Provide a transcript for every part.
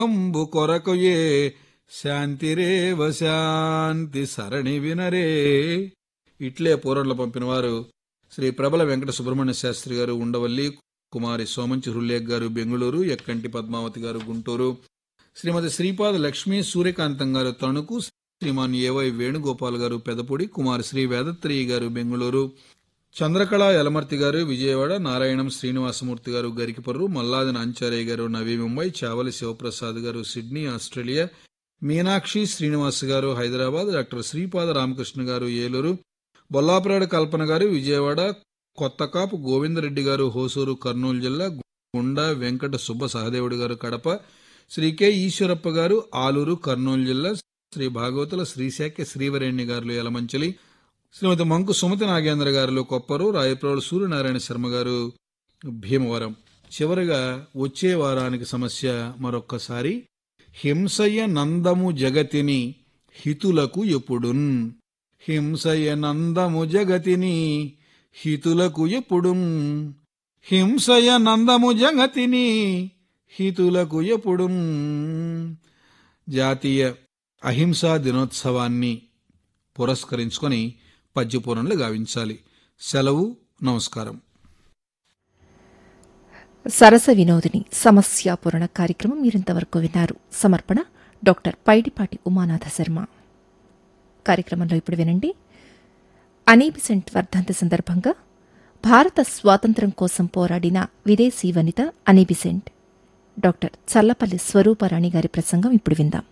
అంబు కొరకుయే శాంతిరేవ శాంతి సరణి వినరే ఇట్లే పూర్వంలో పంపినవారు శ్రీ ప్రబల వెంకట సుబ్రహ్మణ్య శాస్త్రి గారు ఉండవల్లి కుమారి సోమంచి హృల్లేఖ్ గారు బెంగుళూరు ఎక్కంటి పద్మావతి గారు గుంటూరు శ్రీమతి శ్రీపాద లక్ష్మీ సూర్యకాంతం గారు తణుకు శ్రీమాన్ ఏవై వేణుగోపాల్ గారు పెదపొడి కుమారి శ్రీ వేదత్రియ గారు బెంగుళూరు చంద్రకళ యలమర్తి గారు విజయవాడ నారాయణం శ్రీనివాసమూర్తి గారు గరికిపర్రు మల్లాది నాంచారయ్య గారు నవీ ముంబై చావలి శివప్రసాద్ గారు సిడ్నీ ఆస్ట్రేలియా మీనాక్షి శ్రీనివాస్ గారు హైదరాబాద్ డాక్టర్ శ్రీపాద రామకృష్ణ గారు ఏలూరు బొల్లాపురాడు కల్పన గారు విజయవాడ కొత్తకాపు గోవిందరెడ్డి గారు హోసూరు కర్నూలు జిల్లా గుండా వెంకట సుబ్బ సహదేవుడు గారు కడప శ్రీ కె ఈశ్వరప్ప గారు ఆలూరు కర్నూలు జిల్లా శ్రీ భాగవతుల శ్రీశాఖ శ్రీవరేణ్య గారు యలమంచలి శ్రీమతి మంకు సుమతి నాగేంద్ర గారు కొప్పరు రాయప్రోలు సూర్యనారాయణ శర్మ గారు భీమవరం చివరగా వచ్చే వారానికి సమస్య మరొక్కసారి హింసయ నందము జగతిని హితులకు ఎప్పుడున్ హింసయ నందము జగతిని హితులకు ఎప్పుడున్ హింసయ నందము జగతిని హితులకు ఎప్పుడున్ జాతీయ అహింసా దినోత్సవాన్ని పురస్కరించుకొని పద్యపూరణలు గావించాలి సెలవు నమస్కారం సరస వినోదిని సమస్యాపూరణ కార్యక్రమం మీరింతవరకు విన్నారు సమర్పణ డాక్టర్ పైడిపాటి ఉమానాథ శర్మ కార్యక్రమంలో ఇప్పుడు వినండి అనీబిసెంట్ వర్ధంతి సందర్భంగా భారత స్వాతంత్ర్యం కోసం పోరాడిన విదేశీ వనిత అనీబిసెంట్ డాక్టర్ చల్లపల్లి స్వరూపరాణి గారి ప్రసంగం ఇప్పుడు విందాం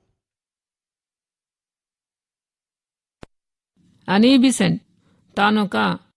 అనీబిసెంట్ తానొక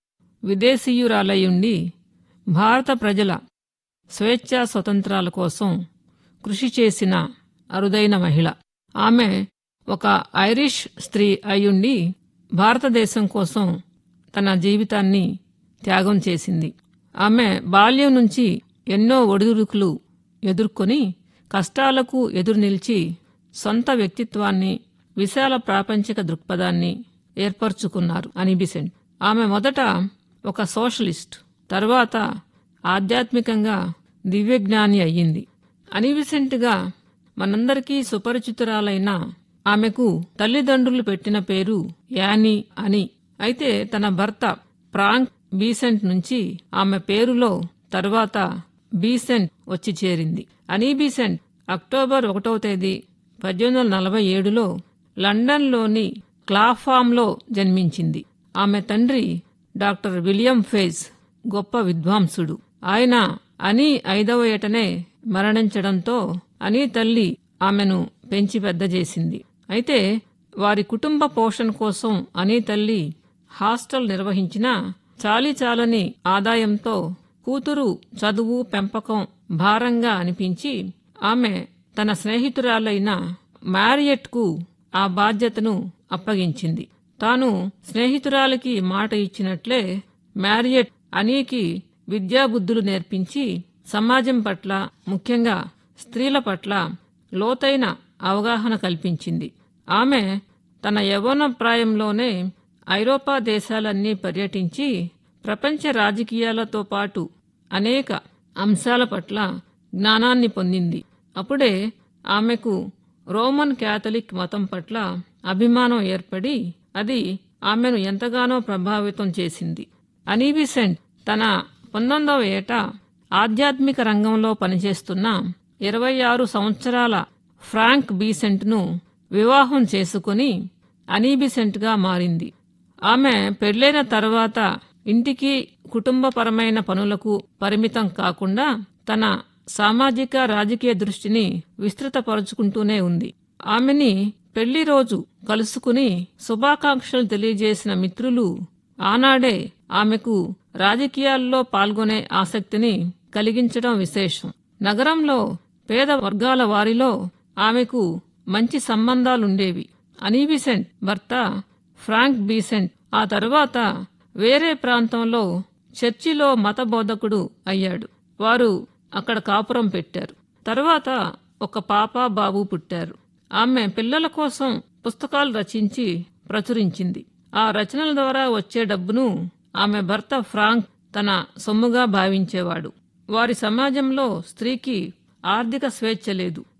విదేశీయురాలయుండి భారత ప్రజల స్వేచ్ఛా స్వతంత్రాల కోసం కృషి చేసిన అరుదైన మహిళ ఆమె ఒక ఐరిష్ స్త్రీ అయ్యుండి భారతదేశం కోసం తన జీవితాన్ని త్యాగం చేసింది ఆమె బాల్యం నుంచి ఎన్నో ఒడిదుడుకులు ఎదుర్కొని కష్టాలకు ఎదురు నిలిచి సొంత వ్యక్తిత్వాన్ని విశాల ప్రాపంచిక దృక్పథాన్ని ఏర్పరచుకున్నారు అనిబిసెంట్ ఆమె మొదట ఒక సోషలిస్ట్ తర్వాత ఆధ్యాత్మికంగా దివ్యజ్ఞాని అయ్యింది అనిబిసెంట్గా మనందరికీ సుపరిచితురాలైన ఆమెకు తల్లిదండ్రులు పెట్టిన పేరు యానీ అని అయితే తన భర్త ప్రాంక్ బీసెంట్ నుంచి ఆమె పేరులో తర్వాత బీసెంట్ వచ్చి చేరింది అనీబీసెంట్ అక్టోబర్ ఒకటవ తేదీ పద్దెనిమిది వందల నలభై ఏడులో లండన్లోని క్లాఫామ్లో జన్మించింది ఆమె తండ్రి డాక్టర్ విలియం ఫేజ్ గొప్ప విద్వాంసుడు ఆయన అని ఐదవ ఏటనే మరణించడంతో అని తల్లి ఆమెను పెంచి పెద్ద చేసింది అయితే వారి కుటుంబ పోషణ కోసం అని తల్లి హాస్టల్ నిర్వహించిన చాలి చాలని ఆదాయంతో కూతురు చదువు పెంపకం భారంగా అనిపించి ఆమె తన స్నేహితురాలైన మ్యారియట్కు ఆ బాధ్యతను అప్పగించింది తాను స్నేహితురాలికి మాట ఇచ్చినట్లే మ్యారియట్ అనీకి విద్యాబుద్ధులు నేర్పించి సమాజం పట్ల ముఖ్యంగా స్త్రీల పట్ల లోతైన అవగాహన కల్పించింది ఆమె తన యవ్వన ప్రాయంలోనే ఐరోపా దేశాలన్నీ పర్యటించి ప్రపంచ రాజకీయాలతో పాటు అనేక అంశాల పట్ల జ్ఞానాన్ని పొందింది అప్పుడే ఆమెకు రోమన్ క్యాథలిక్ మతం పట్ల అభిమానం ఏర్పడి అది ఆమెను ఎంతగానో ప్రభావితం చేసింది అనీబిసెంట్ తన పంతొమ్మిదవ ఏట ఆధ్యాత్మిక రంగంలో పనిచేస్తున్న ఇరవై ఆరు సంవత్సరాల ఫ్రాంక్ బీసెంట్ను వివాహం చేసుకుని అనీబిసెంట్గా మారింది ఆమె పెళ్లైన తర్వాత ఇంటికి కుటుంబపరమైన పనులకు పరిమితం కాకుండా తన సామాజిక రాజకీయ దృష్టిని విస్తృతపరుచుకుంటూనే ఉంది ఆమెని పెళ్లి రోజు కలుసుకుని శుభాకాంక్షలు తెలియజేసిన మిత్రులు ఆనాడే ఆమెకు రాజకీయాల్లో పాల్గొనే ఆసక్తిని కలిగించడం విశేషం నగరంలో పేద వర్గాల వారిలో ఆమెకు మంచి సంబంధాలుండేవి అనీబిసెంట్ భర్త ఫ్రాంక్ బీసెంట్ ఆ తర్వాత వేరే ప్రాంతంలో చర్చిలో మత బోధకుడు అయ్యాడు వారు అక్కడ కాపురం పెట్టారు తర్వాత ఒక పాప బాబు పుట్టారు ఆమె పిల్లల కోసం పుస్తకాలు రచించి ప్రచురించింది ఆ రచనల ద్వారా వచ్చే డబ్బును ఆమె భర్త ఫ్రాంక్ తన సొమ్ముగా భావించేవాడు వారి సమాజంలో స్త్రీకి ఆర్థిక స్వేచ్ఛ లేదు